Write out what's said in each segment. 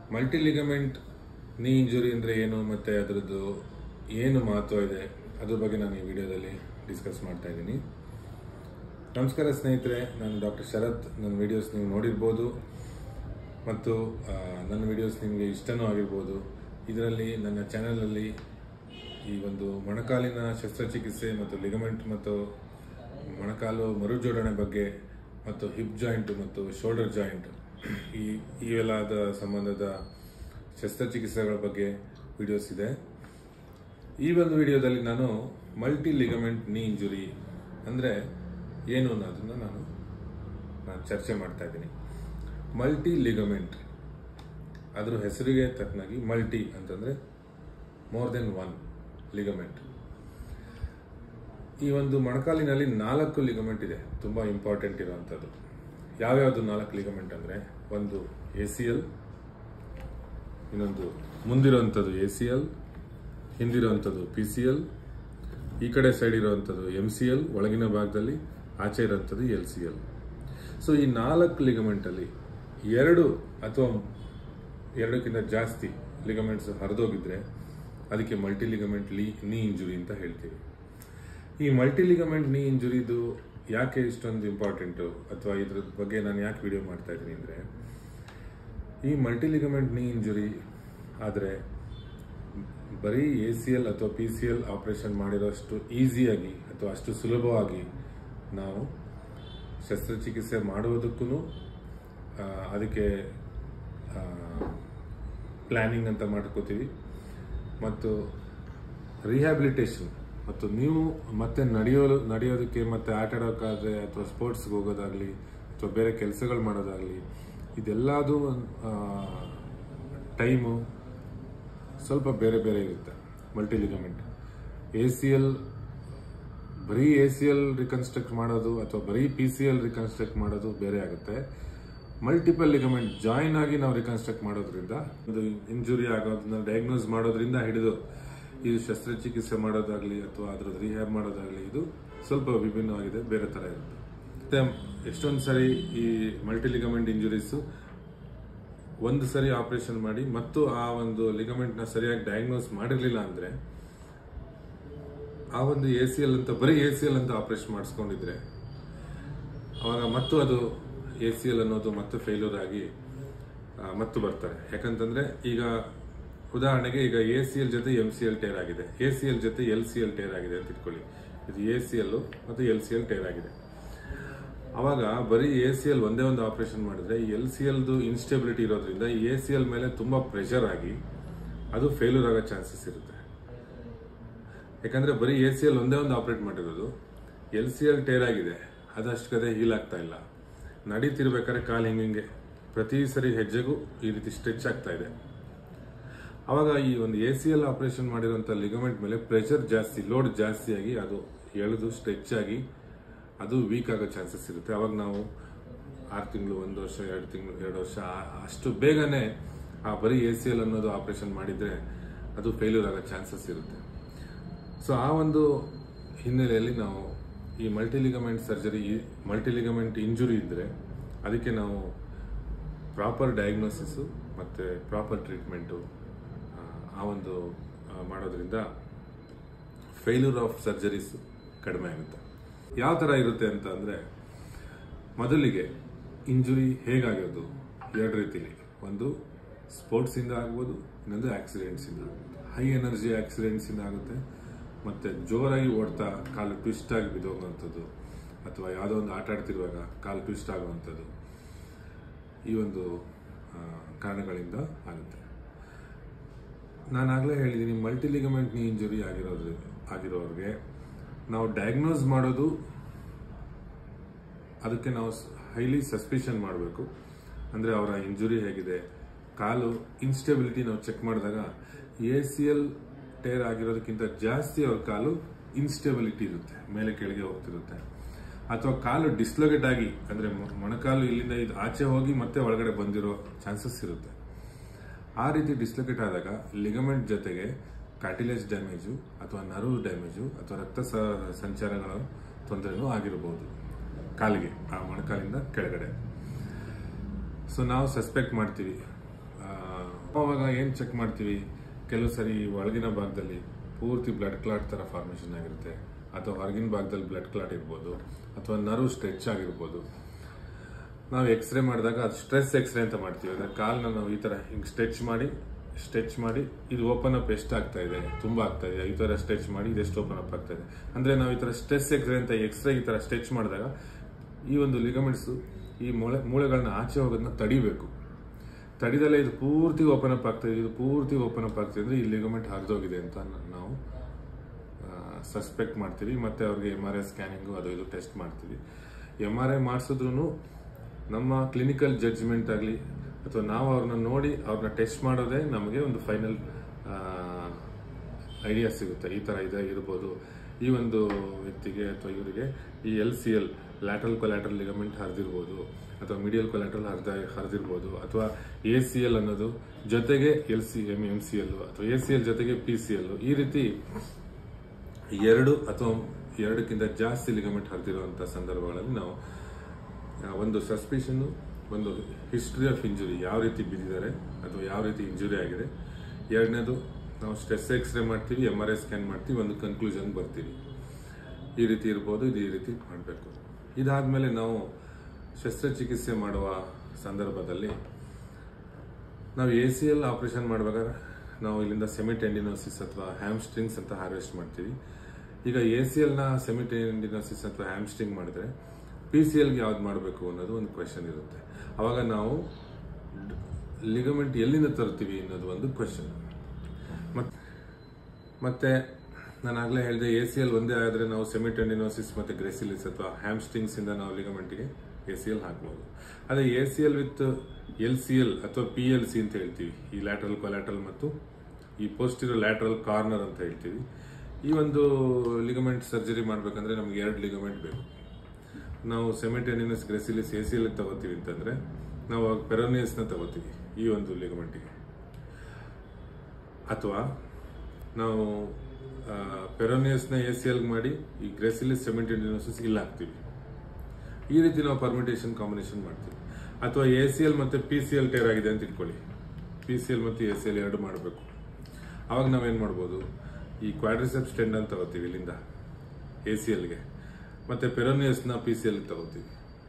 multi ligament ನೀ injury ಅಂದರೆ ಏನು ಮತ್ತು ಅದರದ್ದು ಏನು ಮಹತ್ವ ಇದೆ ಅದ್ರ ಬಗ್ಗೆ ನಾನು ಈ ವಿಡಿಯೋದಲ್ಲಿ ಡಿಸ್ಕಸ್ ಮಾಡ್ತಾ ಇದ್ದೀನಿ ನಮಸ್ಕಾರ ಸ್ನೇಹಿತರೆ ನಾನು ಡಾಕ್ಟರ್ ಶರತ್ ನನ್ನ ವಿಡಿಯೋಸ್ ನೀವು ನೋಡಿರ್ಬೋದು ಮತ್ತು ಆ, ನನ್ನ ವಿಡಿಯೋಸ್ ನಿಮಗೆ ಇಷ್ಟನೂ ಆಗಿರ್ಬೋದು ಇದರಲ್ಲಿ ನನ್ನ ಚಾನಲಲ್ಲಿ ಈ ಒಂದು ಮೊಣಕಾಲಿನ ಶಸ್ತ್ರಚಿಕಿತ್ಸೆ ಮತ್ತು ಲಿಗಮೆಂಟ್ ಮತ್ತು ಮೊಣಕಾಲು ಮರುಜೋಡಣೆ ಬಗ್ಗೆ ಮತ್ತು ಹಿಪ್ ಜಾಯಿಂಟ್ ಮತ್ತು ಶೋಲ್ಡರ್ ಜಾಯಿಂಟ್ ಈ ಇವೆಲ್ಲದ ಸಂಬಂಧದ ಶಸ್ತ್ರಚಿಕಿತ್ಸೆಗಳ ಬಗ್ಗೆ ವಿಡಿಯೋಸ್ ಇದೆ ಈ ಒಂದು ವಿಡಿಯೋದಲ್ಲಿ ನಾನು ಮಲ್ಟಿ ಲಿಗಮೆಂಟ್ ನೀ ಇಂಜುರಿ ಅಂದರೆ ಏನು ಅನ್ನೋದನ್ನು ನಾನು ನಾನು ಚರ್ಚೆ ಮಾಡ್ತಾ ಇದ್ದೀನಿ ಮಲ್ಟಿ ಲಿಗಮೆಂಟ್ ಅದ್ರ ಹೆಸರಿಗೆ ತಕ್ಕನಾಗಿ ಮಲ್ಟಿ ಅಂತಂದರೆ ಮೋರ್ ದೆನ್ ಒನ್ ಲಿಗಮೆಂಟ್ ಈ ಒಂದು ಮೊಣಕಾಲಿನಲ್ಲಿ ನಾಲ್ಕು ಲಿಗಮೆಂಟ್ ಇದೆ ತುಂಬ ಇಂಪಾರ್ಟೆಂಟ್ ಇರುವಂಥದ್ದು ಯಾವ್ಯಾವುದು ನಾಲ್ಕು ಲಿಗಮೆಂಟ್ ಅಂದರೆ ಒಂದು ಎ ಸಿ ಎಲ್ ಇನ್ನೊಂದು ಮುಂದಿರುವಂಥದ್ದು ಎ ಸಿ ಎಲ್ ಹಿಂದಿರುವಂಥದ್ದು ಪಿ ಸಿ ಎಲ್ ಈ ಕಡೆ ಸೈಡ್ ಇರುವಂಥದ್ದು ಎಮ್ ಸಿ ಎಲ್ ಒಳಗಿನ ಭಾಗದಲ್ಲಿ ಆಚೆ ಇರುವಂಥದ್ದು ಎಲ್ ಸಿ ಎಲ್ ಸೊ ಈ ನಾಲ್ಕು ಲಿಗಮೆಂಟಲ್ಲಿ ಎರಡು ಅಥವಾ ಎರಡಕ್ಕಿಂತ ಜಾಸ್ತಿ ಲಿಗಮೆಂಟ್ಸ್ ಹರಿದೋಗಿದ್ರೆ ಅದಕ್ಕೆ ಮಲ್ಟಿ ಲಿಗಮೆಂಟ್ ಲೀ ನೀ ಇಂಜುರಿ ಅಂತ ಹೇಳ್ತೀವಿ ಈ ಮಲ್ಟಿ ಲಿಗಮೆಂಟ್ ನೀ ಇಂಜುರಿದು ಯಾಕೆ ಇಷ್ಟೊಂದು ಇಂಪಾರ್ಟೆಂಟು ಅಥವಾ ಇದ್ರ ಬಗ್ಗೆ ನಾನು ಯಾಕೆ ವಿಡಿಯೋ ಮಾಡ್ತಾ ಇದ್ದೀನಿ ಅಂದರೆ ಈ ಮಲ್ಟಿ ಲಿಗಮೆಂಟ್ ನೀ ಇಂಜುರಿ ಆದರೆ ಬರೀ ಎ ಸಿ ಎಲ್ ಅಥವಾ ಪಿ ಸಿ ಎಲ್ ಆಪರೇಷನ್ ಮಾಡಿರೋಷ್ಟು ಈಸಿಯಾಗಿ ಅಥವಾ ಅಷ್ಟು ಸುಲಭವಾಗಿ ನಾವು ಶಸ್ತ್ರಚಿಕಿತ್ಸೆ ಮಾಡುವುದಕ್ಕೂ ಅದಕ್ಕೆ ಪ್ಲ್ಯಾನಿಂಗ್ ಅಂತ ಮಾಡ್ಕೋತೀವಿ ಮತ್ತು ರಿಹ್ಯಾಬಿಲಿಟೇಷನ್ ಮತ್ತು ನೀವು ಮತ್ತೆ ನಡೆಯೋಲು ನಡೆಯೋದಕ್ಕೆ ಮತ್ತೆ ಆಟ ಆಡೋಕ್ಕಾದ್ರೆ ಅಥವಾ ಸ್ಪೋರ್ಟ್ಸ್ಗೆ ಹೋಗೋದಾಗಲಿ ಅಥವಾ ಬೇರೆ ಕೆಲಸಗಳು ಮಾಡೋದಾಗಲಿ ಇದೆಲ್ಲದೂ ಟೈಮು ಸ್ವಲ್ಪ ಬೇರೆ ಬೇರೆ ಇರುತ್ತೆ multi ligament A C L ಬರೀ ಎ ಸಿ ಎಲ್ ರಿಕನ್ಸ್ಟ್ರಕ್ಟ್ ಮಾಡೋದು ಅಥವಾ ಬರೀ ಪಿ ಸಿ ಎಲ್ ರಿಕನ್ಸ್ಟ್ರಕ್ಟ್ ಮಾಡೋದು ಬೇರೆ ಆಗುತ್ತೆ ಮಲ್ಟಿಪಲ್ ಲಿಗಮೆಂಟ್ ಜಾಯಿನ್ ಆಗಿ ನಾವು ರಿಕನ್ಸ್ಟ್ರಕ್ಟ್ ಮಾಡೋದ್ರಿಂದ ಒಂದು ಇಂಜುರಿ ಆಗೋದನ್ನ ಡಯಾಗ್ನೋಸ್ ಮಾಡೋದ್ರಿಂದ ಹಿಡಿದು ಇದು ಶಸ್ತ್ರಚಿಕಿತ್ಸೆ ಮಾಡೋದಾಗ್ಲಿ ಅಥವಾ ಅದ್ರದ್ದು ರಿಹ್ಯಾಬ್ ಮಾಡೋದಾಗ್ಲಿ ಇದು ಸ್ವಲ್ಪ ವಿಭಿನ್ನವಾಗಿದೆ ಬೇರೆ ತರ ಇರುತ್ತೆ ಮತ್ತೆ ಎಷ್ಟೊಂದು ಸರಿ ಈ ಮಲ್ಟಿ ಲಿಗಮೆಂಟ್ ಇಂಜುರೀಸು ಒಂದು ಸರಿ ಆಪರೇಷನ್ ಮಾಡಿ ಮತ್ತು ಆ ಒಂದು ಲಿಗಮೆಂಟ್ ನ ಸರಿಯಾಗಿ ಡಯಾಗ್ನೋಸ್ ಮಾಡಿರ್ಲಿಲ್ಲ ಅಂದ್ರೆ ಆ ಒಂದು ಎ ಸಿ ಎಲ್ ಅಂತ ಬರೀ ಎ ಸಿ ಎಲ್ ಅಂತ ಆಪರೇಷನ್ ಮಾಡಿಸ್ಕೊಂಡಿದ್ರೆ ಅವಾಗ ಮತ್ತು ಅದು ಎ ಸಿ ಎಲ್ ಅನ್ನೋದು ಮತ್ತೆ ಫೇಲ್ಯೂರ್ ಆಗಿ ಆ, ಮತ್ತು ಬರ್ತಾರೆ ಯಾಕಂತಂದ್ರೆ ಈಗ ಉದಾಹರಣೆಗೆ ಈಗ ಎ ಸಿ ಎಲ್ ಜೊತೆ ಎಂ ಸಿ ಎಲ್ ಟೇರ್ ಆಗಿದೆ ಎ ಸಿ ಎಲ್ ಜೊತೆ ಎಲ್ ಸಿ ಎಲ್ ಟೇರ್ ಆಗಿದೆ ಅಂತ ಇಟ್ಕೊಳ್ಳಿ ಇದು ಎ ಸಿ ಎಲ್ ಮತ್ತು ಎಲ್ ಸಿ ಎಲ್ ಟೇರ್ ಆಗಿದೆ ಅವಾಗ ಬರೀ ಎ ಸಿ ಎಲ್ ಒಂದೇ ಒಂದು ಆಪರೇಷನ್ ಮಾಡಿದ್ರೆ ಎಲ್ ಸಿ ಎಲ್ದು ಇನ್ಸ್ಟೆಬಿಲಿಟಿ ಇರೋದ್ರಿಂದ ಎ ಸಿ ಎಲ್ ಮೇಲೆ ತುಂಬಾ ಪ್ರೆಷರ್ ಆಗಿ ಅದು ಫೇಲ್ಯೂರ್ ಆಗೋ ಚಾನ್ಸಸ್ ಇರುತ್ತೆ ಯಾಕಂದ್ರೆ ಬರೀ ಎ ಸಿ ಎಲ್ ಒಂದೇ ಒಂದು ಆಪರೇಟ್ ಮಾಡಿರೋದು ಎಲ್ ಸಿ ಎಲ್ ಟೇರ್ ಆಗಿದೆ ಅದಷ್ಟು ಕದೆ ಹೀಲ್ ಆಗ್ತಾ ಇಲ್ಲ ನಡೀತಿರ್ಬೇಕಾದ್ರೆ ಕಾಲು ಹಿಂಗೆ ಪ್ರತಿ ಸರಿ ಹೆಜ್ಜೆಗೂ ಈ ರೀತಿ ಸ್ಟ್ರೆಚ್ ಆಗ್ತಾ ಇದೆ ಅವಾಗ ಈ ಒಂದು ಎ ಸಿ ಎಲ್ ಆಪರೇಷನ್ ಮಾಡಿರುವಂಥ ಲಿಗಮೆಂಟ್ ಮೇಲೆ ಪ್ರೆಷರ್ ಜಾಸ್ತಿ ಲೋಡ್ ಜಾಸ್ತಿ ಆಗಿ ಅದು ಎಳೆದು ಸ್ಟ್ರೆಚ್ ಆಗಿ ಅದು ವೀಕ್ ಆಗೋ ಚಾನ್ಸಸ್ ಇರುತ್ತೆ ಅವಾಗ ನಾವು ಆರು ತಿಂಗಳು ಒಂದು ವರ್ಷ ಎರಡು ತಿಂಗಳು ಎರಡು ವರ್ಷ ಆ- ಅಷ್ಟು ಬೇಗನೆ ಆ ಬರೀ ಎ ಸಿ ಎಲ್ ಅನ್ನೋದು ಆಪರೇಷನ್ ಮಾಡಿದ್ರೆ ಅದು ಫೇಲ್ಯೂರ್ ಆಗೋ ಚಾನ್ಸಸ್ ಇರುತ್ತೆ ಸೊ ಆ ಒಂದು ಹಿನ್ನೆಲೆಯಲ್ಲಿ ನಾವು ಈ multi ligament surgery multi ligament injury ಇದ್ದರೆ ಅದಕ್ಕೆ ನಾವು ಪ್ರಾಪರ್ ಡಯಾಗ್ನೋಸಿಸು ಮತ್ತು ಪ್ರಾಪರ್ ಟ್ರೀಟ್ಮೆಂಟು ಆ ಒಂದು ಆ, ಮಾಡೋದ್ರಿಂದ ಫೇಲ್ಯೂರ್ ಆಫ್ ಸರ್ಜರೀಸ್ ಕಡಿಮೆ ಆಗುತ್ತೆ ಯಾವ ಥರ ಇರುತ್ತೆ ಅಂತ ಅಂದರೆ ಮೊದಲಿಗೆ ಇಂಜುರಿ ಹೇಗಾಗೋದು ಎರಡು ರೀತಿಲಿ ಒಂದು ಸ್ಪೋರ್ಟ್ಸಿಂದ ಆಗ್ಬೋದು ಇನ್ನೊಂದು ಆಕ್ಸಿಡೆಂಟ್ಸಿಂದ ಆಗುತ್ತೆ ಹೈ ಎನರ್ಜಿ ಆಕ್ಸಿಡೆಂಟ್ಸಿಂದ ಆಗುತ್ತೆ ಮತ್ತು ಜೋರಾಗಿ ಓಡ್ತಾ ಕಾಲು ಟ್ವಿಸ್ಟ್ ಆಗಿ ಬಿದ್ದೋಗುವಂಥದ್ದು ಅಥವಾ ಯಾವುದೋ ಒಂದು ಆಟ ಆಡ್ತಿರುವಾಗ ಕಾಲು ಟ್ವಿಸ್ಟ್ ಆಗುವಂಥದ್ದು ಈ ಒಂದು ಆ, ಕಾರಣಗಳಿಂದ ಆಗುತ್ತೆ ನಾನಾಗಲೇ ಹೇಳಿದ್ದೀನಿ ಮಲ್ಟಿ ಲಿಗಮೆಂಟ್ ನೀ ಇಂಜುರಿ ಆಗಿರೋದು ಆಗಿರೋರಿಗೆ ನಾವು ಡಯಾಗ್ನೋಸ್ ಮಾಡೋದು ಅದಕ್ಕೆ ನಾವು ಹೈಲಿ ಸಸ್ಪಿಷನ್ ಮಾಡಬೇಕು ಅಂದರೆ ಅವರ ಇಂಜುರಿ ಹೇಗಿದೆ ಕಾಲು ಇನ್ಸ್ಟೆಬಿಲಿಟಿ ನಾವು ಚೆಕ್ ಮಾಡಿದಾಗ ಎ ಸಿ ಎಲ್ ಟೇರ್ ಆಗಿರೋದಕ್ಕಿಂತ ಜಾಸ್ತಿ ಅವ್ರ ಕಾಲು ಇನ್ಸ್ಟೆಬಿಲಿಟಿ ಇರುತ್ತೆ ಮೇಲೆ ಕೆಳಗೆ ಹೋಗ್ತಿರುತ್ತೆ ಅಥವಾ ಕಾಲು ಡಿಸ್ಲೊಗೇಟ್ ಆಗಿ ಅಂದರೆ ಮೊಣಕಾಲು ಇಲ್ಲಿಂದ ಇದು ಆಚೆ ಹೋಗಿ ಮತ್ತೆ ಒಳಗಡೆ ಬಂದಿರೋ ಚಾನ್ಸಸ್ ಇರುತ್ತೆ ಆ ರೀತಿ ಡಿಸ್ಲೊಕೇಟ್ ಆದಾಗ ಲಿಗಮೆಂಟ್ ಜೊತೆಗೆ ಕಾರ್ಟಿಲೇಜ್ ಡ್ಯಾಮೇಜು ಅಥವಾ ನರ್ವ್ ಡ್ಯಾಮೇಜು ಅಥವಾ ರಕ್ತ ಸ- ಸಂಚಾರಗಳ ತೊಂದರೆನೂ ಆಗಿರಬಹುದು ಕಾಲಿಗೆ ಆ ಮೊಣಕಾಲಿಂದ ಕೆಳಗಡೆ ಸೊ ನಾವು ಸಸ್ಪೆಕ್ಟ್ ಮಾಡ್ತೀವಿ ಆ, ಅವಾಗ ಏನು ಚೆಕ್ ಮಾಡ್ತೀವಿ ಕೆಲವು ಸರಿ ಒಳಗಿನ ಭಾಗದಲ್ಲಿ ಪೂರ್ತಿ ಬ್ಲಡ್ ಕ್ಲಾಟ್ ಥರ ಫಾರ್ಮೇಷನ್ ಆಗಿರುತ್ತೆ ಅಥವಾ ಹೊರಗಿನ ಭಾಗದಲ್ಲಿ ಬ್ಲಡ್ ಕ್ಲಾಟ್ ಇರ್ಬೋದು ಅಥವಾ ನರ್ವ್ ಸ್ಟ್ರೆಚ್ ಆಗಿರ್ಬೋದು ನಾವು ಎಕ್ಸ್ರೇ ಮಾಡಿದಾಗ ಅದು ಸ್ಟ್ರೆಸ್ ಎಕ್ಸ್ರೇ ಅಂತ ಮಾಡ್ತೀವಿ ಅಂದ್ರೆ ಕಾಲ್ನ ನಾವು ಈ ತರ ಹಿಂಗ್ ಸ್ಟ್ರೆಚ್ ಮಾಡಿ ಸ್ಟ್ರೆಚ್ ಮಾಡಿ ಇದು ಓಪನ್ ಅಪ್ ಎಷ್ಟು ಆಗ್ತಾ ಇದೆ ತುಂಬಾ ಆಗ್ತಾ ಇದೆ ಈ ತರ ಸ್ಟ್ರೆಚ್ ಮಾಡಿ ಇದೆಷ್ಟು ಓಪನ್ ಅಪ್ ಆಗ್ತಾ ಇದೆ ಅಂದ್ರೆ ನಾವು ಈ ತರ ಸ್ಟ್ರೆಸ್ ಎಕ್ಸ್ರೇ ಅಂತ ಎಕ್ಸ್ರೇ ಈ ತರ ಸ್ಟ್ರೆಚ್ ಮಾಡಿದಾಗ ಈ ಒಂದು ಲಿಗಮೆಂಟ್ಸ್ ಈ ಮೂಳೆ ಮೂಳೆಗಳನ್ನ ಆಚೆ ಹೋಗೋದನ್ನ ತಡಿಬೇಕು ತಡಿದಲ್ಲೇ ಇದು ಪೂರ್ತಿ ಓಪನ್ ಅಪ್ ಆಗ್ತಾ ಇದೆ ಇದು ಪೂರ್ತಿ ಓಪನ್ ಅಪ್ ಆಗ್ತಿದೆ ಅಂದ್ರೆ ಈ ಲಿಗಮೆಂಟ್ ಹರಿದೋಗಿದೆ ಅಂತ ನಾವು ಸಸ್ಪೆಕ್ಟ್ ಮಾಡ್ತೀವಿ ಮತ್ತೆ ಅವ್ರಿಗೆ ಎಮ್ ಆರ್ ಐ ಸ್ಕ್ಯಾನಿಂಗು ಅದು ಇದು ಟೆಸ್ಟ್ ಮಾಡ್ತೀವಿ ಎಮ್ ಆರ್ ಐ ಮಾಡಿಸಿದ್ರು ನಮ್ಮ ಕ್ಲಿನಿಕಲ್ ಜಡ್ಜ್ಮೆಂಟ್ ಆಗಲಿ ಅಥವಾ ನಾವು ಅವ್ರನ್ನ ನೋಡಿ ಅವ್ರನ್ನ ಟೆಸ್ಟ್ ಮಾಡೋದೇ ನಮಗೆ ಒಂದು ಫೈನಲ್ ಐಡಿಯಾ ಸಿಗುತ್ತೆ ಈ ಥರ ಇದೆ ಇರ್ಬೋದು ಈ ಒಂದು ವ್ಯಕ್ತಿಗೆ ಅಥವಾ ಇವರಿಗೆ ಈ L C L lateral collateral ligament ಹರಿದಿರ್ಬೋದು ಅಥವಾ ಮೀಡಿಯಲ್ ಕೊಲ್ಯಾಟ್ರಲ್ ಹರಿದ ಹರಿದಿರ್ಬೋದು ಅಥವಾ ಎ ಸಿ ಎಲ್ ಅನ್ನೋದು ಜೊತೆಗೆ L C M M C L ಅಥವಾ ಎ ಸಿ ಎಲ್ ಜೊತೆಗೆ ಪಿ ಸಿ ಎಲ್ ಈ ರೀತಿ ಎರಡು ಅಥವಾ ಎರಡಕ್ಕಿಂತ ಜಾಸ್ತಿ ಲಿಗಮೆಂಟ್ ಹರಿದಿರುವಂಥ ಸಂದರ್ಭಗಳಲ್ಲಿ ನಾವು ಆ, ಒಂದು ಸಸ್ಪಿಷನ್ ಒಂದು ಹಿಸ್ಟ್ರಿ ಆಫ್ ಇಂಜುರಿ ಯಾವ ರೀತಿ ಬಿದ್ದಿದ್ದಾರೆ ಅಥವಾ ಯಾವ ರೀತಿ ಇಂಜುರಿ ಆಗಿದೆ ಎರಡನೇದು ನಾವು ಸ್ಟ್ರೆಸ್ ಎಕ್ಸ್ರೇ ಮಾಡ್ತೀವಿ ಎಮ್ ಆರ್ ಐ ಸ್ಕ್ಯಾನ್ ಮಾಡ್ತೀವಿ ಒಂದು ಕನ್ಕ್ಲೂಷನ್ ಬರ್ತೀವಿ ಈ ರೀತಿ ಇರ್ಬೋದು ಇದು ಈ ರೀತಿ ಮಾಡಬೇಕು ಇದಾದ್ಮೇಲೆ ನಾವು ಶಸ್ತ್ರಚಿಕಿತ್ಸೆ ಮಾಡುವ ಸಂದರ್ಭದಲ್ಲಿ ನಾವು ಎ ಸಿ ಎಲ್ ಆಪರೇಷನ್ ಮಾಡ್ಬೇಕಾದ್ರೆ ನಾವು ಇಲ್ಲಿಂದ ಸೆಮಿಟೆಂಡಿನೋಸಿಸ್ ಅಥವಾ ಹ್ಯಾಮ್ಸ್ಟ್ರಿಂಗ್ಸ್ ಅಂತ ಹಾರ್ವೆಸ್ಟ್ ಮಾಡ್ತೀವಿ ಈಗ ಎ ಸಿ ಎಲ್ನ ಸೆಮಿಟೆಂಡಿನೋಸಿಸ್ ಅಥವಾ ಹ್ಯಾಮ್ಸ್ಟ್ರಿಂಗ್ ಮಾಡಿದ್ರೆ ಪಿ ಸಿ ಎಲ್ಗೆ ಯಾವ್ದು ಮಾಡಬೇಕು ಅನ್ನೋದು ಒಂದು ಕ್ವೆಶನ್ ಇರುತ್ತೆ ಅವಾಗ ನಾವು ಲಿಗಮೆಂಟ್ ಎಲ್ಲಿಂದ ತರ್ತೀವಿ ಅನ್ನೋದು ಒಂದು ಕ್ವೆಶನ್ ಮತ್ತೆ ನಾನು ಆಗಲೇ ಹೇಳಿದೆ ಎ ಸಿ ಎಲ್ ಒಂದೇ ಆದರೆ ನಾವು ಸೆಮಿಟೆಂಡಿನೋಸಿಸ್ ಮತ್ತು ಗ್ರೆಸಿಲಿಸ್ ಅಥವಾ ಹ್ಯಾಮ್ಸ್ಟ್ರಿಂಗ್ಸ್ ಇಂದ ನಾವು ಲಿಗಮೆಂಟ್ಗೆ ಎ ಸಿ ಎಲ್ ಹಾಕ್ಬೋದು ಅದೇ A C L with L C L ಅಥವಾ ಪಿ ಎಲ್ ಸಿ ಅಂತ ಹೇಳ್ತೀವಿ ಈ ಲ್ಯಾಟ್ರಲ್ ಕೊಲ್ಯಾಟ್ರಲ್ ಮತ್ತು ಈ ಪೋಸ್ಟಿರೋ ಲ್ಯಾಟ್ರಲ್ ಕಾರ್ನರ್ ಅಂತ ಹೇಳ್ತೀವಿ ಈ ಒಂದು ಲಿಗಮೆಂಟ್ ಸರ್ಜರಿ ಮಾಡಬೇಕಂದ್ರೆ ನಮ್ಗೆ ಎರಡು ಲಿಗಮೆಂಟ್ ಬೇಕು ನಾವು semitendinosus gracilis A C L ತಗೋತೀವಿ ಅಂತಂದ್ರೆ ನಾವು ಪೆರೋನಿಯಸ್ನ ತಗೋತೀವಿ ಈ ಒಂದು ಲಿಗಮೆಂಟಿಗೆ ಅಥವಾ ನಾವು ಪೆರೋನಿಯಸ್ನ ಎ ಸಿ ಎಲ್ ಮಾಡಿ ಈ ಗ್ರೆಸಿಲಿಸ್ ಸೆಮಿಟೆನಿನೋಸಿಸ್ ಇಲ್ಲಿ ಹಾಕ್ತೀವಿ ಈ ರೀತಿ ನಾವು ಪರ್ಮಿಟೇಷನ್ ಕಾಂಬಿನೇಷನ್ ಮಾಡ್ತೀವಿ ಅಥವಾ ಎ ಸಿ ಎಲ್ ಮತ್ತೆ ಪಿ ಸಿ ಎಲ್ ಟೇರ್ ಆಗಿದೆ ಅಂತ ಇಟ್ಕೊಳ್ಳಿ ಪಿ ಸಿ ಎಲ್ ಮತ್ತು ಎ ಸಿ ಎಲ್ ಎರಡು ಮಾಡಬೇಕು ಅವಾಗ ನಾವೇನು ಮಾಡ್ಬೋದು ಈ ಕ್ವಾಡ್ರಿಸೆಪ್ಸ್ ಟೆಂಡನ್ ತಗೋತೀವಿ ಇಲ್ಲಿಂದ ಎ ಸಿ ಎಲ್ಗೆ ಮತ್ತೆ ಪೆರೋನಿಯಸ್ನ ಪಿ ಸಿ ಎಲ್ ತಗೋತೀವಿ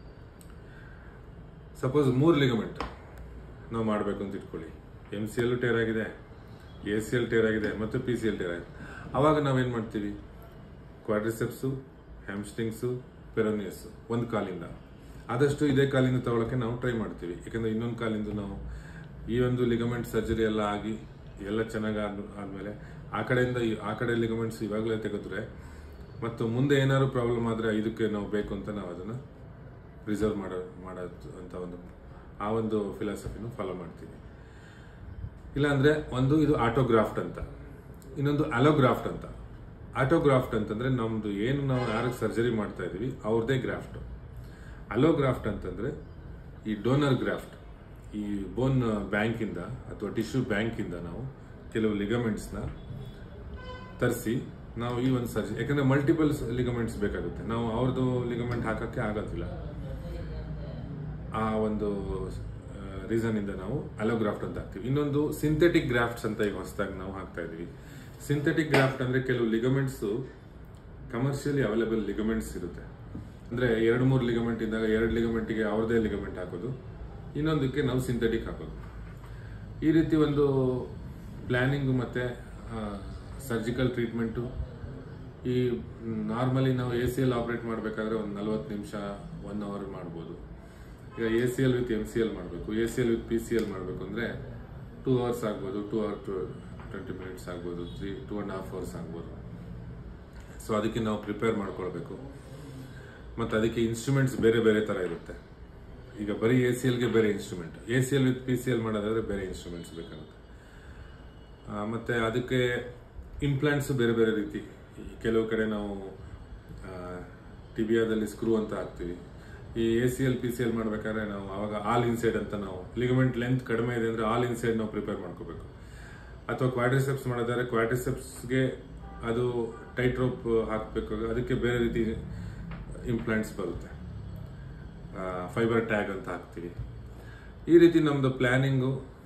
ಸಪೋಸ್ ಮೂರು ಲಿಗಮೆಂಟ್ ನಾವು ಮಾಡಬೇಕು ಅಂತ ಇಟ್ಕೊಳ್ಳಿ ಎಮ್ ಸಿ ಎಲ್ ಟೇರ್ ಆಗಿದೆ ಎ ಸಿ ಎಲ್ ಟೇರ್ ಆಗಿದೆ ಮತ್ತು ಪಿ ಸಿ ಎಲ್ ಟೇರ್ ಆಗಿದೆ ಅವಾಗ ನಾವೇನು ಮಾಡ್ತೀವಿ ಕ್ವಾಡ್ರಿಸೆಪ್ಸು ಹ್ಯಾಮ್ಸ್ಟಿಂಗ್ಸು ಪೆರೋನಿಯಸ್ ಒಂದು ಕಾಲಿಂದ ಆದಷ್ಟು ಇದೇ ಕಾಲಿಂದ ತಗೊಳಕ್ಕೆ ನಾವು ಟ್ರೈ ಮಾಡ್ತೀವಿ ಯಾಕಂದ್ರೆ ಇನ್ನೊಂದು ಕಾಲಿಂದ ನಾವು ಈ ಒಂದು ಲಿಗಮೆಂಟ್ ಸರ್ಜರಿ ಎಲ್ಲ ಆಗಿ ಎಲ್ಲ ಚೆನ್ನಾಗಿ ಆದ್ಮೇಲೆ ಆ ಕಡೆಯಿಂದ ಈ- ಆ ಕಡೆ ಲಿಗಮೆಂಟ್ಸ್ ಇವಾಗಲೇ ತೆಗೆದ್ರೆ ಮತ್ತು ಮುಂದೆ ಏನಾದ್ರು ಪ್ರಾಬ್ಲಮ್ ಆದರೆ ಇದಕ್ಕೆ ನಾವು ಬೇಕು ಅಂತ ನಾವು ಅದನ್ನು ರಿಸರ್ವ್ ಮಾಡೋ ಮಾಡೋದು ಅಂತ ಒಂದು ಆ ಒಂದು ಫಿಲಾಸಫಿನೂ ಫಾಲೋ ಮಾಡ್ತೀವಿ ಇಲ್ಲಾಂದ್ರೆ ಒಂದು ಇದು ಆಟೋಗ್ರಾಫ್ಟ್ ಅಂತ ಇನ್ನೊಂದು ಅಲೋಗ್ರಾಫ್ಟ್ ಅಂತ ಆಟೋಗ್ರಾಫ್ಟ್ ಅಂತಂದ್ರೆ ನಮ್ದು ಏನು ನಾವು ಯಾರಿಗೆ ಸರ್ಜರಿ ಮಾಡ್ತಾ ಇದೀವಿ ಅವ್ರದೇ ಗ್ರಾಫ್ಟ್ ಅಲೋಗ್ರಾಫ್ಟ್ ಅಂತಂದ್ರೆ ಈ ಡೋನರ್ ಗ್ರಾಫ್ಟ್ ಈ ಬೋನ್ ಬ್ಯಾಂಕಿಂದ ಅಥವಾ ಟಿಶ್ಯೂ ಬ್ಯಾಂಕಿಂದ ನಾವು ಕೆಲವು ಲಿಗಮೆಂಟ್ಸ್ನ ತರಿಸಿ ನಾವು ಈ ಒಂದು ಸರ್ಜರಿ ಯಾಕಂದ್ರೆ ಮಲ್ಟಿಪಲ್ ಲಿಗಮೆಂಟ್ಸ್ ಬೇಕಾಗುತ್ತೆ ನಾವು ಅವ್ರದ್ದು ಲಿಗಮೆಂಟ್ ಹಾಕಕ್ಕೆ ಆಗೋದಿಲ್ಲ ಆ ಒಂದು ರೀಸನ್ ಇಂದ ನಾವು ಅಲೋಗ್ರಾಫ್ಟ್ ಅಂತ ಹಾಕ್ತೀವಿ ಇನ್ನೊಂದು ಸಿಂಥೆಟಿಕ್ ಗ್ರಾಫ್ಟ್ಸ್ ಅಂತ ಈಗ ಹೊಸದಾಗಿ ನಾವು ಹಾಕ್ತಾ ಇದೀವಿ ಸಿಂಥೆಟಿಕ್ ಗ್ರಾಫ್ಟ್ ಅಂದ್ರೆ ಕೆಲವು ಲಿಗಮೆಂಟ್ಸ್ ಕಮರ್ಷಿಯಲಿ ಅವೈಲೇಬಲ್ ಲಿಗಮೆಂಟ್ಸ್ ಇರುತ್ತೆ ಅಂದ್ರೆ ಎರಡು ಮೂರು ಲಿಗಮೆಂಟ್ ಇದ್ದಾಗ ಎರಡು ಲಿಗಮೆಂಟ್ಗೆ ಅವ್ರದೇ ಲಿಗಮೆಂಟ್ ಹಾಕೋದು ಇನ್ನೊಂದಕ್ಕೆ ನಾವು ಸಿಂಥೆಟಿಕ್ ಹಾಕೋದು ಈ ರೀತಿ ಒಂದು ಪ್ಲಾನಿಂಗ್ ಮತ್ತೆ ಸರ್ಜಿಕಲ್ ಟ್ರೀಟ್ಮೆಂಟು ಈ ನಾರ್ಮಲಿ ನಾವು ಎ ಸಿ ಎಲ್ ಆಪರೇಟ್ ಮಾಡಬೇಕಾದ್ರೆ ಒಂದು ನಲ್ವತ್ತು ನಿಮಿಷ ಒನ್ ಅವರ್ ಮಾಡ್ಬೋದು ಈಗ A C L with M C L ಮಾಡಬೇಕು A C L with P C L ಮಾಡಬೇಕು ಅಂದರೆ ಟೂ ಅವರ್ಸ್ ಆಗ್ಬೋದು two hour to twenty minutes ಆಗ್ಬೋದು three two and half hours ಆಗ್ಬೋದು ಸೊ ಅದಕ್ಕೆ ನಾವು ಪ್ರಿಪೇರ್ ಮಾಡ್ಕೊಳ್ಬೇಕು ಮತ್ತು ಅದಕ್ಕೆ ಇನ್ಸ್ಟ್ರೂಮೆಂಟ್ಸ್ ಬೇರೆ ಬೇರೆ ಥರ ಇರುತ್ತೆ ಈಗ ಬರೀ ಎ ಸಿ ಎಲ್ಗೆ ಬೇರೆ instrument A C L with P C L ಮಾಡೋದಾದ್ರೆ ಬೇರೆ ಇನ್ಸ್ಟ್ರೂಮೆಂಟ್ಸ್ ಬೇಕಾಗುತ್ತೆ ಆ, ಮತ್ತೆ ಅದಕ್ಕೆ ಇಂಪ್ಲಾಂಟ್ಸ್ ಬೇರೆ ಬೇರೆ ರೀತಿ ಈ ಕೆಲವು ಕಡೆ ನಾವು ಟಿಬಿಯಾದಲ್ಲಿ ಸ್ಕ್ರೂ ಅಂತ ಹಾಕ್ತೀವಿ ಈ A C L P C L ಮಾಡ್ಬೇಕಾದ್ರೆ ನಾವು ಅವಾಗ ಆಲ್ ಇನ್ಸೈಡ್ ಅಂತ ನಾವು ಲಿಗಮೆಂಟ್ ಲೆಂತ್ ಕಡಿಮೆ ಇದೆ ಅಂದ್ರೆ ಆಲ್ ಇನ್ಸೈಡ್ ನಾವು ಪ್ರಿಪೇರ್ ಮಾಡ್ಕೋಬೇಕು ಅಥವಾ ಕ್ವಾಡ್ರಿಸೆಪ್ಸ್ ಮಾಡೋದಾದ್ರೆ ಕ್ವಾಡ್ರಿಸೆಪ್ಸ್ಗೆ ಅದು ಟೈಟ್ ರೋಪ್ ಹಾಕಬೇಕು ಅದಕ್ಕೆ ಬೇರೆ ರೀತಿ ಇಂಪ್ಲಾಂಟ್ಸ್ ಬರುತ್ತೆ ಫೈಬರ್ ಟ್ಯಾಗ್ ಅಂತ ಹಾಕ್ತೀವಿ ಈ ರೀತಿ ನಮ್ದು ಪ್ಲಾನಿಂಗು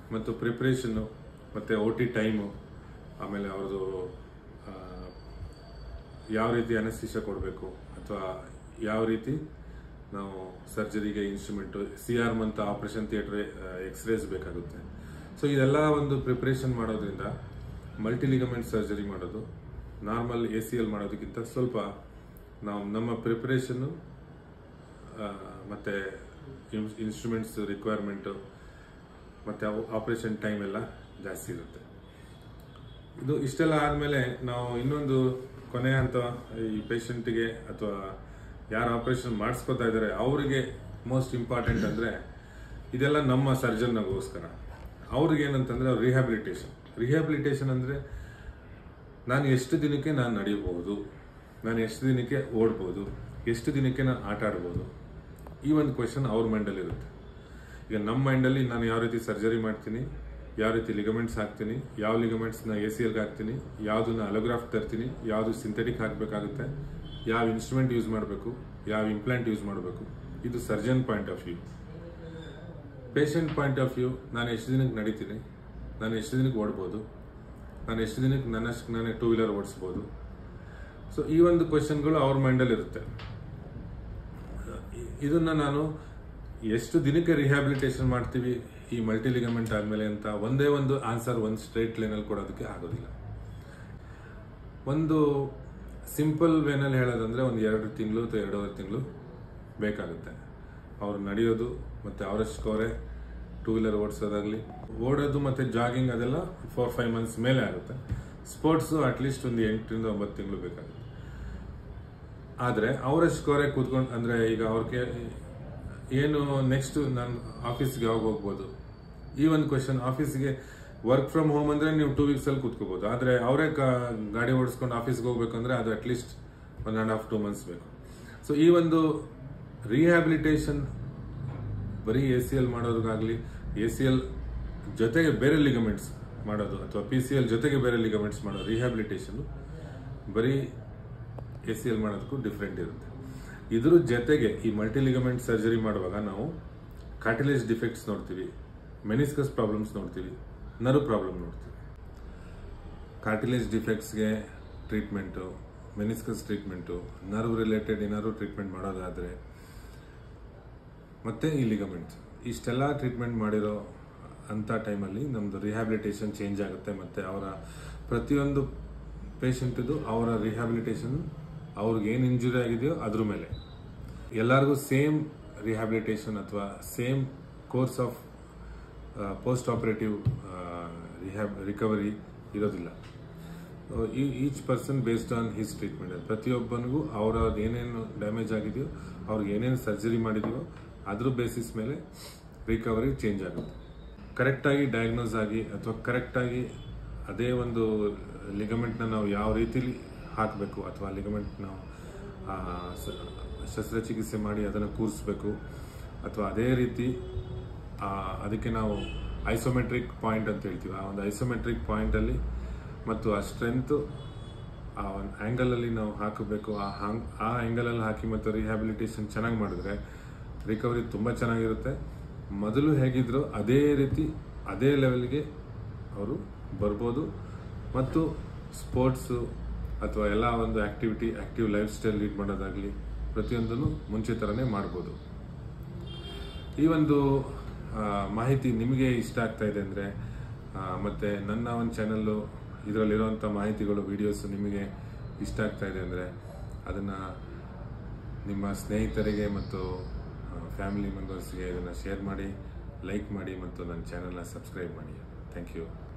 ಮತ್ತು ಪ್ರಿಪ್ರೇಷನ್ನು ಮತ್ತು ಓ ಟಿ ಟೈಮು ಆಮೇಲೆ ಅವ್ರದ್ದು ಆ, ಯಾವ ರೀತಿ ಅನಸ್ತಿಷ ಕೊಡಬೇಕು ಅಥವಾ ಯಾವ ರೀತಿ ನಾವು ಸರ್ಜರಿಗೆ ಇನ್ಸ್ಟ್ರೂಮೆಂಟು ಸಿ ಆರ್ ಅಂತ ಆಪರೇಷನ್ ಥಿಯೇಟರ್ ಎಕ್ಸ್ರೇಸ್ ಬೇಕಾಗುತ್ತೆ ಸೊ ಇದೆಲ್ಲ ಒಂದು ಪ್ರಿಪ್ರೇಷನ್ ಮಾಡೋದ್ರಿಂದ ಮಲ್ಟಿ ಲಿಗಮೆಂಟ್ ಸರ್ಜರಿ ಮಾಡೋದು ನಾರ್ಮಲ್ ಎ ಸಿ ಎಲ್ ಮಾಡೋದಕ್ಕಿಂತ ಸ್ವಲ್ಪ ನಾವು ನಮ್ಮ ಪ್ರಿಪ್ರೇಷನ್ನು ಮತ್ತು ಇನ್ಸ್ಟ್ರೂಮೆಂಟ್ಸ್ ರಿಕ್ವೈರ್ಮೆಂಟು ಮತ್ತು ಆಪರೇಷನ್ ಟೈಮ್ ಎಲ್ಲ ಜಾಸ್ತಿ ಇರುತ್ತೆ ಇದು ಇಷ್ಟೆಲ್ಲ ಆದಮೇಲೆ ನಾವು ಇನ್ನೊಂದು ಕೊನೆ ಹಂತ ಈ ಪೇಷಂಟ್ಗೆ ಅಥವಾ ಯಾರು ಆಪರೇಷನ್ ಮಾಡಿಸ್ಕೊತಾ ಇದ್ದಾರೆ ಅವರಿಗೆ ಮೋಸ್ಟ್ ಇಂಪಾರ್ಟೆಂಟ್ ಅಂದರೆ ಇದೆಲ್ಲ ನಮ್ಮ ಸರ್ಜನ್ಗೋಸ್ಕರ ಅವ್ರಿಗೆ ಏನಂತಂದ್ರೆ ಅವ್ರ ರಿಹ್ಯಾಬಿಲಿಟೇಷನ್ ರಿಹ್ಯಾಬಿಲಿಟೇಷನ್ ಅಂದರೆ ನಾನು ಎಷ್ಟು ದಿನಕ್ಕೆ ನಾನು ನಡೆಯಬಹುದು ನಾನು ಎಷ್ಟು ದಿನಕ್ಕೆ ಓಡ್ಬೋದು ಎಷ್ಟು ದಿನಕ್ಕೆ ನಾನು ಆಟ ಆಡ್ಬೋದು ಈ ಒಂದು ಕ್ವೆಶನ್ ಅವ್ರ ಮೈಂಡಲ್ಲಿ ಇರುತ್ತೆ ಈಗ ನಮ್ಮ ಮೈಂಡಲ್ಲಿ ನಾನು ಯಾವ ರೀತಿ ಸರ್ಜರಿ ಮಾಡ್ತೀನಿ ಯಾವ ರೀತಿ ಲಿಗಮೆಂಟ್ಸ್ ಹಾಕ್ತೀನಿ ಯಾವ ಲಿಗಮೆಂಟ್ಸ್ನ ಎ ಸಿ ಎಲ್ಗೆ ಹಾಕ್ತೀನಿ ಯಾವುದನ್ನ ಅಲೋಗ್ರಾಫ್ ತರ್ತೀನಿ ಯಾವುದು ಸಿಂಥೆಟಿಕ್ ಹಾಕಬೇಕಾಗುತ್ತೆ ಯಾವ ಇನ್ಸ್ಟ್ರೂಮೆಂಟ್ ಯೂಸ್ ಮಾಡಬೇಕು ಯಾವ ಇಂಪ್ಲಾಂಟ್ ಯೂಸ್ ಮಾಡಬೇಕು ಇದು surgeon point of view patient point of view ನಾನು ಎಷ್ಟು ದಿನಕ್ಕೆ ನಡೀತೀನಿ ನಾನು ಎಷ್ಟು ದಿನಕ್ಕೆ ಓಡ್ಬೋದು ನಾನು ಎಷ್ಟು ದಿನಕ್ಕೆ ನನ್ನಷ್ಟು ನಾನೇ ಟೂ ವೀಲರ್ ಓಡಿಸ್ಬೋದು ಸೊ ಈ ಒಂದು ಕ್ವೆಶನ್ಗಳು ಅವ್ರ ಮೈಂಡಲ್ಲಿ ಇರುತ್ತೆ ಇ- ಇದನ್ನ ನಾನು ಎಷ್ಟು ದಿನಕ್ಕೆ ರಿಹ್ಯಾಬಿಲಿಟೇಷನ್ ಮಾಡ್ತೀವಿ ಈ ಮಲ್ಟಿ ಲಿಗಮೆಂಟ್ ಆದಮೇಲೆ ಅಂತ ಒಂದೇ ಒಂದು ಆನ್ಸರ್ ಒಂದು ಸ್ಟ್ರೈಟ್ ಲೈನಲ್ಲಿ ಕೊಡೋದಕ್ಕೆ ಆಗೋದಿಲ್ಲ ಒಂದು ಸಿಂಪಲ್ ವೇನಲ್ಲಿ ಹೇಳೋದಂದ್ರೆ ಒಂದು ಎರಡು ತಿಂಗಳು ಅಥವಾ ಎರಡೂವರೆ ತಿಂಗಳು ಬೇಕಾಗುತ್ತೆ ಅವ್ರು ನಡೆಯೋದು ಮತ್ತು ಅವರಷ್ಟು ಅವರೇ ಟೂ ವೀಲರ್ ಓಡಿಸೋದಾಗಲಿ ಓಡೋದು ಮತ್ತು ಜಾಗಿಂಗ್ ಅದೆಲ್ಲ ಫೋರ್ ಫೈವ್ ಮಂತ್ಸ್ ಮೇಲೆ ಆಗುತ್ತೆ ಸ್ಪೋರ್ಟ್ಸು ಅಟ್ಲೀಸ್ಟ್ ಒಂದು ಎಂಟರಿಂದ ಒಂಬತ್ತು ತಿಂಗಳು ಬೇಕಾಗುತ್ತೆ ಆದರೆ ಅವರಷ್ಟು ಅವರೇ ಕೂತ್ಕೊಂಡು ಅಂದರೆ ಈಗ ಅವ್ರಿಗೆ ಏನು ನೆಕ್ಸ್ಟ್ ನಾನು ಆಫೀಸ್ಗೆ ಯಾವಾಗ ಹೋಗ್ಬೋದು ಈ ಒಂದು ಕ್ವೆಶನ್ ಆಫೀಸ್ಗೆ ವರ್ಕ್ ಫ್ರಮ್ ಹೋಮ್ ಅಂದರೆ ನೀವು ಟೂ ವೀಕ್ಸಲ್ಲಿ ಕೂತ್ಕೋಬೋದು ಆದರೆ ಅವರೇ ಗಾಡಿ ಓಡಿಸ್ಕೊಂಡು ಆಫೀಸ್ಗೆ ಹೋಗ್ಬೇಕಂದ್ರೆ ಅದು at least one and half two months ಬೇಕು ಸೊ ಈ ಒಂದು ರಿಹ್ಯಾಬಿಲಿಟೇಷನ್ ಬರೀ ಎ ಸಿ ಎಲ್ ಮಾಡೋರಿಗಾಗಲಿ ಎ ಸಿ ಎಲ್ ಜೊತೆಗೆ ಬೇರೆ ಲಿಗಮೆಂಟ್ಸ್ ಮಾಡೋದು ಅಥವಾ ಪಿ ಸಿ ಎಲ್ ಜೊತೆಗೆ ಬೇರೆ ಲಿಗಮೆಂಟ್ಸ್ ಮಾಡೋದು ರಿಹ್ಯಾಬಿಲಿಟೇಷನ್ ಬರೀ ಎ ಸಿ ಎಲ್ ಮಾಡೋದಕ್ಕೂ ಡಿಫ್ರೆಂಟ್ ಇರುತ್ತೆ ಇದ್ರ ಜೊತೆಗೆ ಈ ಮಲ್ಟಿ ಲಿಗಮೆಂಟ್ ಸರ್ಜರಿ ಮಾಡುವಾಗ ನಾವು ಕಾರ್ಟಿಲೇಜ್ ಡಿಫೆಕ್ಟ್ಸ್ ನೋಡ್ತೀವಿ ಮೆನಿಸ್ಕಸ್ ಪ್ರಾಬ್ಲಮ್ಸ್ ನೋಡ್ತೀವಿ ನರ್ವ್ ಪ್ರಾಬ್ಲಮ್ ನೋಡ್ತೀವಿ ಕಾರ್ಟಿಲೇಜ್ ಡಿಫೆಕ್ಟ್ಸ್ಗೆ treatment meniscus treatment nerve related ಏನಾದ್ರು ಟ್ರೀಟ್ಮೆಂಟ್ ಮಾಡೋದಾದರೆ ಮತ್ತೆ ಈ ಲಿಗಮೆಂಟ್ಸ್ ಇಷ್ಟೆಲ್ಲ ಟ್ರೀಟ್ಮೆಂಟ್ ಮಾಡಿರೋ ಅಂಥ ಟೈಮಲ್ಲಿ ನಮ್ಮದು ರಿಹ್ಯಾಬಿಲಿಟೇಷನ್ ಚೇಂಜ್ ಆಗುತ್ತೆ ಮತ್ತು ಅವರ ಪ್ರತಿಯೊಂದು ಪೇಷಂಟಿದು ಅವರ ರಿಹ್ಯಾಬಿಲಿಟೇಷನ್ ಅವ್ರಿಗೆ ಏನು ಇಂಜುರಿ ಆಗಿದೆಯೋ ಅದ್ರ ಮೇಲೆ ಎಲ್ಲರಿಗೂ ಸೇಮ್ ರಿಹ್ಯಾಬಿಲಿಟೇಷನ್ ಅಥವಾ same course of post operative rehab recovery ಇರೋದಿಲ್ಲ each person based on his treatment ಪ್ರತಿಯೊಬ್ಬನಿಗೂ ಅವರ ಏನೇನು ಡ್ಯಾಮೇಜ್ ಆಗಿದೆಯೋ ಅವ್ರಿಗೆ ಏನೇನು ಸರ್ಜರಿ ಮಾಡಿದೆಯೋ ಅದ್ರ ಬೇಸಿಸ್ ಮೇಲೆ ರಿಕವರಿ ಚೇಂಜ್ ಆಗುತ್ತೆ ಕರೆಕ್ಟಾಗಿ ಡಯಾಗ್ನೋಸ್ ಆಗಿ ಅಥವಾ ಕರೆಕ್ಟಾಗಿ ಅದೇ ಒಂದು ಲಿಗಮೆಂಟ್ನ ನಾವು ಯಾವ ರೀತಿಲಿ ಹಾಕಬೇಕು ಅಥವಾ ಲಿಗಮೆಂಟ್ ನಾವು ಆ, ಸ- ಶಸ್ತ್ರಚಿಕಿತ್ಸೆ ಮಾಡಿ ಅದನ್ನು ಕೂರಿಸ್ಬೇಕು ಅಥವಾ ಅದೇ ರೀತಿ ಆ, ಅದಕ್ಕೆ ನಾವು ಐಸೋಮೆಟ್ರಿಕ್ ಪಾಯಿಂಟ್ ಅಂತ ಹೇಳ್ತೀವಿ ಆ ಒಂದು ಐಸೋಮೆಟ್ರಿಕ್ ಪಾಯಿಂಟಲ್ಲಿ ಮತ್ತು ಆ ಸ್ಟ್ರೆಂತು ಆ ಒಂದು ಆ್ಯಂಗಲಲ್ಲಿ ನಾವು ಹಾಕಬೇಕು ಆ ಹಾಂಗ್ ಆ ಆ್ಯಂಗಲಲ್ಲಿ ಹಾಕಿ ಮತ್ತು ರಿಹ್ಯಾಬಿಲಿಟೇಷನ್ ಚೆನ್ನಾಗಿ ಮಾಡಿದ್ರೆ ರಿಕವರಿ ತುಂಬ ಚೆನ್ನಾಗಿರುತ್ತೆ ಮೊದಲು ಹೇಗಿದ್ರೋ ಅದೇ ರೀತಿ ಅದೇ ಲೆವೆಲ್ಗೆ ಅವರು ಬರ್ಬೋದು ಮತ್ತು ಸ್ಪೋರ್ಟ್ಸು ಅಥವಾ ಎಲ್ಲ ಒಂದು ಆ್ಯಕ್ಟಿವಿಟಿ ಆ್ಯಕ್ಟಿವ್ ಲೈಫ್ ಸ್ಟೈಲ್ ಲೀಡ್ ಮಾಡೋದಾಗಲಿ ಪ್ರತಿಯೊಂದನ್ನು ಮುಂಚೆ ಥರನೇ ಮಾಡ್ಬೋದು ಈ ಒಂದು ಆ, ಮಾಹಿತಿ ನಿಮಗೆ ಇಷ್ಟ ಆಗ್ತಾ ಇದೆ ಅಂದರೆ ಮತ್ತು ನನ್ನ ಒಂದು ಚಾನಲ್ಲು ಇದರಲ್ಲಿರುವಂಥ ಮಾಹಿತಿಗಳು ವಿಡಿಯೋಸ್ ನಿಮಗೆ ಇಷ್ಟ ಆಗ್ತಾ ಇದೆ ಅಂದರೆ ಅದನ್ನು ನಿಮ್ಮ ಸ್ನೇಹಿತರಿಗೆ ಮತ್ತು ಫ್ಯಾಮಿಲಿ ಮೆಂಬರ್ಸ್ಗೆ ಇದನ್ನು ಶೇರ್ ಮಾಡಿ ಲೈಕ್ ಮಾಡಿ ಮತ್ತು ನನ್ನ ಚಾನಲ್ನ ಸಬ್ಸ್ಕ್ರೈಬ್ ಮಾಡಿ ಥ್ಯಾಂಕ್ ಯು